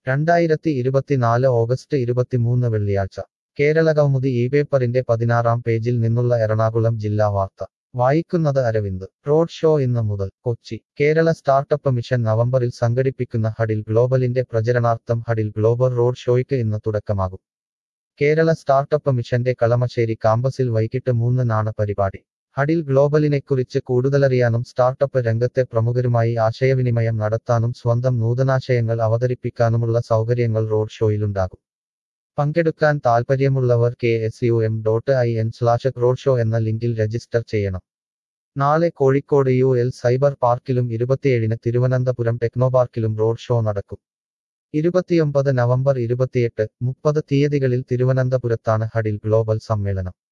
രണ്ടായിരത്തി ഇരുപത്തിനാല് ഓഗസ്റ്റ് ഇരുപത്തിമൂന്ന് വെള്ളിയാഴ്ച കേരള കൗമുദി ഈ പേപ്പറിന്റെ പതിനാറാം പേജിൽ നിന്നുള്ള എറണാകുളം ജില്ലാ വാർത്ത വായിക്കുന്നത് അരവിന്ദ് റോഡ് ഷോ ഇന്ന് മുതൽ കൊച്ചി കേരള സ്റ്റാർട്ടപ്പ് മിഷൻ നവംബറിൽ സംഘടിപ്പിക്കുന്ന ഹഡിൽ ഗ്ലോബലിന്റെ പ്രചരണാർത്ഥം ഹഡിൽ ഗ്ലോബൽ റോഡ് ഷോയ്ക്ക് ഇന്ന് തുടക്കമാകും കേരള സ്റ്റാർട്ടപ്പ് മിഷന്റെ കളമശ്ശേരി കാമ്പസിൽ വൈകിട്ട് മൂന്നിനാണ് പരിപാടി ഹഡിൽ ഗ്ലോബലിനെക്കുറിച്ച് കൂടുതലറിയാനും സ്റ്റാർട്ടപ്പ് രംഗത്തെ പ്രമുഖരുമായി ആശയവിനിമയം നടത്താനും സ്വന്തം നൂതനാശയങ്ങൾ അവതരിപ്പിക്കാനുമുള്ള സൗകര്യങ്ങൾ റോഡ് ഷോയിലുണ്ടാകും പങ്കെടുക്കാൻ താൽപ്പര്യമുള്ളവർ K S U M dot I N slash road show എന്ന ലിങ്കിൽ രജിസ്റ്റർ ചെയ്യണം നാളെ കോഴിക്കോട് യു എൽ സൈബർ പാർക്കിലും ഇരുപത്തിയേഴിന് തിരുവനന്തപുരം ടെക്നോപാർക്കിലും റോഡ് ഷോ നടക്കും ഇരുപത്തിയൊമ്പത് നവംബർ ഇരുപത്തിയെട്ട് മുപ്പത് തീയതികളിൽ തിരുവനന്തപുരത്താണ് ഹഡിൽ ഗ്ലോബൽ സമ്മേളനം